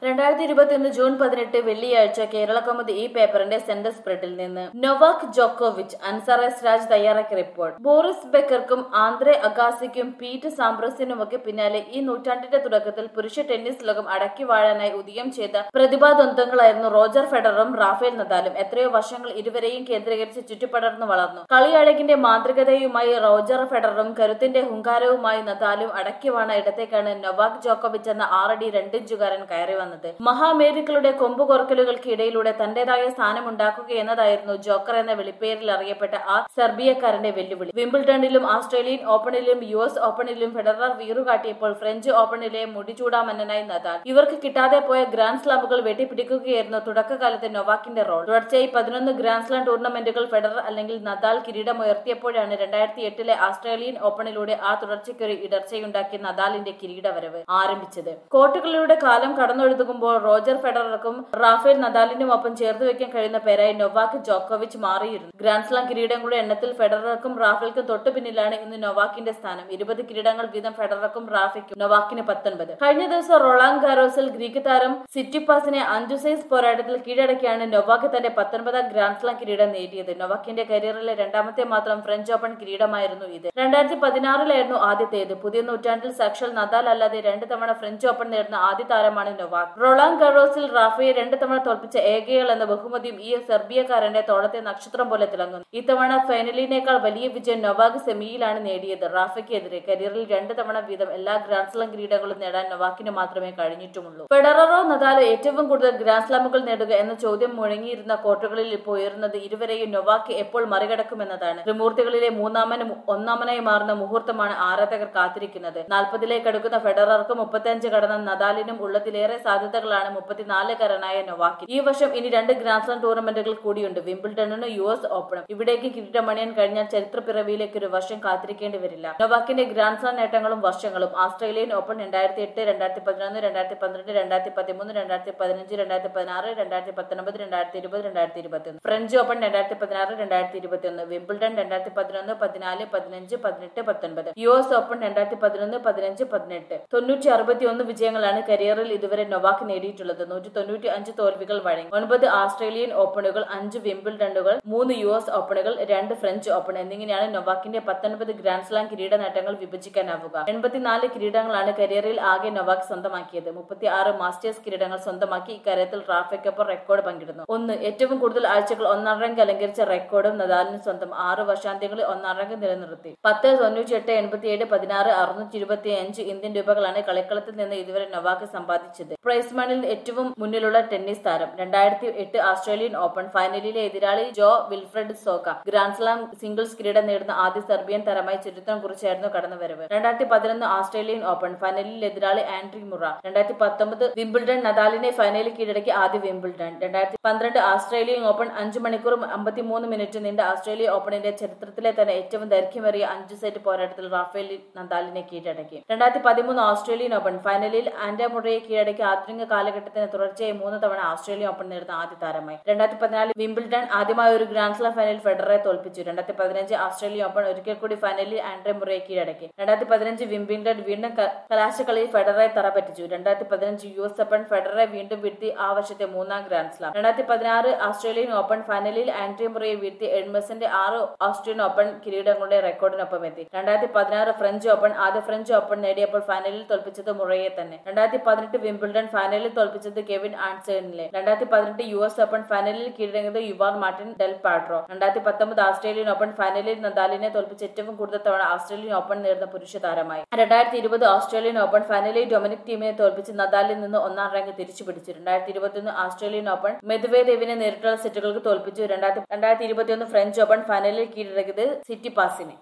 രണ്ടായിരത്തി ഇരുപത്തിയൊന്ന് ജൂൺ പതിനെട്ട് വെള്ളിയാഴ്ച കേരള കൗമുദി ഈ പേപ്പറിന്റെ സെന്റർ സ്പ്രെഡിൽ നിന്ന് നൊവാക് ജോക്കോവിച്ച് അൻസാർ എസ് രാജ് തയ്യാറാക്കിയ റിപ്പോർട്ട് ബോറിസ് ബെക്കർക്കും ആന്ദ്രെ അഗാസിക്കും പീറ്റ് സാംബ്രസിനുമൊക്കെ പിന്നാലെ ഈ നൂറ്റാണ്ടിന്റെ തുടക്കത്തിൽ പുരുഷ ടെന്നീസ് ലോകം അടക്കി വാഴാനായി ഉദയം ചെയ്ത പ്രതിഭാദ്വന്ദ്വങ്ങളായിരുന്നു റോജർ ഫെഡററും റാഫേൽ നദാലും എത്രയോ വർഷങ്ങൾ ഇരുവരെയും കേന്ദ്രീകരിച്ച് ചുറ്റിപ്പടർന്നു വളർന്നു കളിയഴകിന്റെ മാന്ത്രികതയുമായി റോജർ ഫെഡററും കരുത്തിന്റെ ഹുങ്കാരവുമായി നദാലും അടക്കി വാണ ഇടത്തേക്കാണ് നൊവാക് ജോക്കോവിച്ച് എന്ന ആറടി രണ്ടിഞ്ചുകാരൻ കയറി വന്നത് മഹാമേരുക്കളുടെ കൊമ്പുകൊറക്കലുകൾക്ക് ഇടയിലൂടെ തന്റേതായ സ്ഥാനമുണ്ടാക്കുക എന്നതായിരുന്നു ജോക്കർ എന്ന വിളിപ്പേരിൽ അറിയപ്പെട്ട ആ സെർബിയക്കാരന്റെ വെല്ലുവിളി വിംബിൾഡണിലും ഓസ്ട്രേലിയൻ ഓപ്പണിലും യു എസ് ഓപ്പണിലും ഫെഡറർ വീറുകാട്ടിയപ്പോൾ ഫ്രഞ്ച് ഓപ്പണിലെ മുടിചൂടാമന്നനായി നദാൽ ഇവർക്ക് കിട്ടാതെ പോയ ഗ്രാൻഡ് സ്ലാമുകൾ വെട്ടിപ്പിടിക്കുകയായിരുന്നു തുടക്കകാലത്തെ നൊവാക്കിന്റെ റോൾ തുടർച്ചയായി പതിനൊന്ന് ഗ്രാൻഡ് സ്ലാം ടൂർണമെന്റുകൾ ഫെഡറർ അല്ലെങ്കിൽ നദാൽ കിരീടമുയർത്തിയപ്പോഴാണ് രണ്ടായിരത്തി എട്ടിലെ ഓസ്ട്രേലിയൻ ഓപ്പണിലൂടെ ആ തുടർച്ചയ്ക്കൊരു ഇടർച്ചയുണ്ടാക്കിയ നദാലിന്റെ കിരീടവരവ് ആരംഭിച്ചത് കോർട്ടുകളിലൂടെ കാലം കടന്നൊഴുകുമ്പോൾ റോജർ ഫെഡറർക്കും റാഫേൽ നദാലിനുമൊപ്പം ചേർത്ത് വെക്കാൻ കഴിയുന്ന പേരായി നൊവാക് ജോക്കോവിച്ച് മാറിയിരുന്നു ഗ്രാൻഡ്സ്ലാം കിരീടങ്ങളുടെ എണ്ണത്തിൽ ഫെഡറർക്കും റാഫേൽക്കും തൊട്ടു പിന്നിലാണ് ഇന്ന് നൊവാക്കിന്റെ സ്ഥാനം ഇരുപത് കിരീടങ്ങൾ വീതം ഫെഡറർക്കും റാഫയ്ക്കും നൊവാക്കിന് പത്തൊൻപത് കഴിഞ്ഞ ദിവസം റൊളാങ് ഗാരോസിൽ ഗ്രീക്ക് താരം സിറ്റിപ്പാസിനെ അഞ്ചു സൈസ് പോരാട്ടത്തിൽ കീഴടക്കിയാണ് നൊവാക്ക് തന്റെ പത്തൊൻപതാം ഗ്രാൻഡ്സ്ലാം കിരീടം നേടിയത് നൊവാക്കിന്റെ കരിയറിലെ രണ്ടാമത്തെ മാത്രം ഫ്രഞ്ച് ഓപ്പൺ കിരീടമായിരുന്നു ഇത് രണ്ടായിരത്തി പതിനാറിലായിരുന്നു ആദ്യത്തേത് പുതിയ നൂറ്റാണ്ടിൽ സാക്ഷാൽ നദാൽ അല്ലാതെ രണ്ട് തവണ ഫ്രഞ്ച് ഓപ്പൺ നേടുന്ന ആദ്യ താരമാണ് നൊവാക് റൊളാങ് ഗറോസിൽ റാഫയെ രണ്ട് തവണ തോൽപ്പിച്ച ഏകകൾ എന്ന ബഹുമതിയും ഈ സെർബിയക്കാരന്റെ തോളത്തെ നക്ഷത്രം പോലെ തിളങ്ങുന്നു ഇത്തവണ ഫൈനലിനേക്കാൾ വലിയ വിജയം നൊവാക് സെമിയിലാണ് നേടിയത് റാഫയ്ക്കെതിരെ കരിയറിൽ രണ്ട് തവണ വീതം എല്ലാ ഗ്രാൻഡ്സ്ലാം കിരീടങ്ങളും നേടാൻ നൊവാക്കിന് മാത്രമേ കഴിഞ്ഞിട്ടുമുള്ളൂ ഫെഡററോ നദാലോ ഏറ്റവും കൂടുതൽ ഗ്രാൻഡ്സ്ലാമുകൾ നേടുക എന്ന ചോദ്യം മുഴങ്ങിയിരുന്ന കോർട്ടുകളിൽ ഇപ്പോൾ ഉയർന്നത് ഇരുവരെയും നൊവാക്ക് എപ്പോൾ മറികടക്കുമെന്നതാണ് ത്രിമൂർത്തികളിലെ മൂന്നാമനും ഒന്നാമനായി മാറുന്ന മുഹൂർത്തമാണ് ആരാധകർ കാത്തിരിക്കുന്നത് നാൽപ്പതിലേക്ക് അടുക്കുന്ന ഫെഡറർക്കും മുപ്പത്തിയഞ്ച് കടന്ന നദാലിനും ഉള്ളതിലേറെ സാധ്യതകളാണ് മുപ്പത്തിനാലുകാരനായ നൊവാക്കി ഈ വർഷം ഇനി രണ്ട് ഗ്രാൻഡ്സ്ലാം ടൂർണമെന്റുകൾ കൂടിയുണ്ട് വിംബിൾഡണിനും യു എസ് ഓപ്പണും ഇവിടേക്ക് കിരീടമണിയാൻ കഴിഞ്ഞാൽ ചരിത്ര പിറവിയിലേക്ക് ഒരു വർഷം കാത്തിരിക്കേണ്ടി വരില്ല നൊവാക്കിന്റെ ഗ്രാൻഡ്സ്ലാം നേട്ടങ്ങളും വർഷങ്ങളും ആസ്ട്രേലിയൻ ഓപ്പൺ രണ്ടായിരത്തി എട്ട് രണ്ടായിരത്തി പതിനൊന്ന് രണ്ടായിരത്തി പന്ത്രണ്ട് രണ്ടായിരത്തി പതിമൂന്ന് രണ്ടായിരത്തി പതിനഞ്ച് രണ്ടായിരത്തി പതിനാറ് രണ്ടായിരത്തി പത്തൊൻപത് രണ്ടായിരത്തി ഇരുപത് രണ്ടായിരത്തി ഇരുപത്തിയൊന്ന് ഫ്രഞ്ച് ഓപ്പൺ രണ്ടായിരത്തി പതിനാറ് രണ്ടായിരത്തി ഇരുപത്തിയൊന്ന് വിംബിൾഡൺ രണ്ടായിരത്തി പതിനൊന്ന് പതിനാല് പതിനഞ്ച് പതിനെട്ട് പത്തൊൻപത് യു എസ് ഓപ്പൺ രണ്ടായിരത്തി പതിനൊന്ന് പതിനഞ്ച് പതിനെട്ട് തൊണ്ണൂറ്റി അറുപത്തിയൊന്ന് വിജയങ്ങളാണ് കരിയറിൽ ഇതുവരെ നൊവാക്ക് നേടിയിട്ടുള്ളത് നൂറ്റി തൊണ്ണൂറ്റി അഞ്ച് തോൽവികൾ വഴങ്ങി ഒൻപത് ആസ്ട്രേലിയൻ ഓപ്പണുകൾ അഞ്ച് വിംബിൾഡണ്ടുകൾ മൂന്ന് യു എസ് ഓപ്പണുകൾ രണ്ട് ഫ്രഞ്ച് ഓപ്പൺ എന്നിങ്ങനെയാണ് നൊവാക്കിന്റെ പത്തൊൻപത് ഗ്രാൻഡ്സ്ലാം കിരീട നേട്ടങ്ങൾ വിഭജിക്കാനാവുക എൺപത്തിനാല് കിരീടങ്ങളാണ് കരിയറിൽ ആകെ നൊവാക്ക് സ്വന്തമാക്കിയത് മുപ്പത്തി ആറ് മാസ്റ്റേഴ്സ് കിരീടങ്ങൾ സ്വന്തമാക്കി ഇക്കാര്യത്തിൽ റാഫയ്ക്കൊപ്പം റെക്കോർഡ് പങ്കിടുന്നു ഒന്ന് ഏറ്റവും കൂടുതൽ ആഴ്ചകൾ ഒന്നാം റാങ്ക് അലങ്കരിച്ച റെക്കോർഡും നദാലിന് സ്വന്തം ആറ് വർഷാന്ത്യങ്ങളിൽ ഒന്നാം റാങ്ക് നിലനിർത്തി പത്ത് തൊണ്ണൂറ്റി എട്ട് എൺപത്തിയേഴ് പതിനാറ് അറുന്നൂറ്റി ഇരുപത്തി അഞ്ച് ഇന്ത്യൻ രൂപകളാണ് കളിക്കളത്തിൽ നിന്ന് ഇതുവരെ നൊവാക്ക് സമ്പാദിച്ചത് പ്രൈസ് മണിൽ ഏറ്റവും മുന്നിലുള്ള ടെന്നീസ് താരം രണ്ടായിരത്തി എട്ട് ഓസ്ട്രേലിയൻ ഓപ്പൺ ഫൈനലിലെ എതിരാളി Jo Wilfried Tsonga grand slam singles കിരീടം നേടുന്ന ആദ്യ സെർബിയൻ താരമായി ചരിത്രം കുറിച്ചായിരുന്നു കടന്നുവരവ് രണ്ടായിരത്തി പതിനൊന്ന് ഓസ്ട്രേലിയൻ ഓപ്പൺ ഫൈനലിൽ എതിരാളി ആൻഡ്രി മുറ രണ്ടായിരത്തി പത്തൊമ്പത് വിംബിൾഡൺ നദാലിനെ ഫൈനലിൽ കീഴടക്കി ആദ്യ വിംബിൾഡൺ രണ്ടായിരത്തി പന്ത്രണ്ട് ഓസ്ട്രേലിയൻ ഓപ്പൺ അഞ്ച് മണിക്കൂർ അമ്പത്തിമൂന്ന് മിനിറ്റ് നീണ്ട ഓസ്ട്രേലിയ ഓപ്പണിന്റെ ചരിത്രത്തിലെ തന്നെ ഏറ്റവും ദൈർഘ്യമേറിയ അഞ്ച് സെറ്റ് പോരാട്ടത്തിൽ റാഫേൽ നദാലിനെ കീഴടക്കി രണ്ടായിരത്തി പതിമൂന്ന് ഓസ്ട്രേലിയൻ ഓപ്പൺ ഫൈനലിൽ ആൻഡ മുറയെ കീഴടക്കി ആധുനിക കാലഘട്ടത്തിന് തുടർച്ചയായി മൂന്ന് തവണ ഓസ്ട്രേലിയൻ ഓപ്പൺ നേടുന്ന ആദ്യ താരമായി രണ്ടായിരത്തി പതിനാല് വിംബിൾഡൺ ആദ്യമായി ഒരു ഗ്രാൻഡ്സ്ലാം ഫൈനലിൽ ഫെഡററെ തോൽപ്പിച്ചു രണ്ടായിരത്തി പതിനഞ്ച് ഓസ്ട്രേലിയൻ ഓപ്പൺ ഒരിക്കൽ കൂടി ഫൈനലിൽ ആൻഡ്രെ മുറയെ കീഴടക്കി രണ്ടായിരത്തി പതിനഞ്ച് വിംബിൾഡൺ വീണ്ടും കലാശക്കളിയിൽ ഫെഡററെ തറപറ്റിച്ചു രണ്ടായിരത്തി പതിനഞ്ച് യു എസ് ഓപ്പൺ ഫെഡററെ വീണ്ടും വീഴ്ത്തി ആ വർഷത്തെ മൂന്നാം ഗ്രാൻഡ്സ്ലാം രണ്ടായിരത്തി പതിനാറ് ഓസ്ട്രേലിയൻ ഓപ്പൺ ഫൈനലിൽ ആൻഡ്രി മുറയെ വീഴ്ത്തി എഡ്മസിന്റെ ആറ് ഓസ്ട്രേലിയൻ ഓപ്പൺ കിരീടങ്ങളുടെ റെക്കോർഡിനൊപ്പം എത്തി രണ്ടായിരത്തി പതിനാറ് ഫ്രഞ്ച് ഓപ്പൺ ആദ്യ ഫ്രഞ്ച് ഓപ്പൺ നേടിയപ്പോൾ ഫൈനലിൽ തോൽപ്പിച്ചത് മുറയെ തന്നെ രണ്ടായിരത്തി പതിനെട്ട് വിംബിൾഡൺ ഫൈനലിൽ തോൽപ്പിച്ചത് കെവിൻ ആൻസേണിലെ രണ്ടായിരത്തി പതിനെട്ട് യു എസ് ഓപ്പൺ ഫൈനലിൽ കീഴടങ്ങിയത് യുവാർ മാർട്ടിൻ ഡെൽ പാട്രോ രണ്ടായിരത്തി പത്തൊമ്പത് ഓസ്ട്രേലിയൻ ഓപ്പൺ ഫൈനലിൽ നദാലിനെ തോൽപ്പിച്ച് ഏറ്റവും കൂടുതൽ തവണ ഓസ്ട്രേലിയൻ ഓപ്പൺ നേടുന്ന പുരുഷ താരമായി രണ്ടായിരത്തി ഇരുപത് ഓസ്ട്രേലിയൻ ഓപ്പൺ ഫൈനലിൽ ഡൊമിനിക് ടീമിനെ തോൽപ്പിച്ച് നദാലിൽ നിന്ന് ഒന്നാം റാങ്ക് തിരിച്ചു പിടിച്ചു രണ്ടായിരത്തി ഇരുപത്തിയൊന്ന് ഓസ്ട്രേലിയൻ ഓപ്പൺ മെദ്വേദേവിനെ നേരിട്ടുള്ള സെറ്റുകൾക്ക് തോൽപ്പിച്ചു രണ്ടായിരത്തി രണ്ടായിരത്തി ഇരുപത്തിയൊന്ന് ഫ്രഞ്ച് ഓപ്പൺ ഫൈനലിൽ കീഴടക്കിയത് സിറ്റി പാസിനെ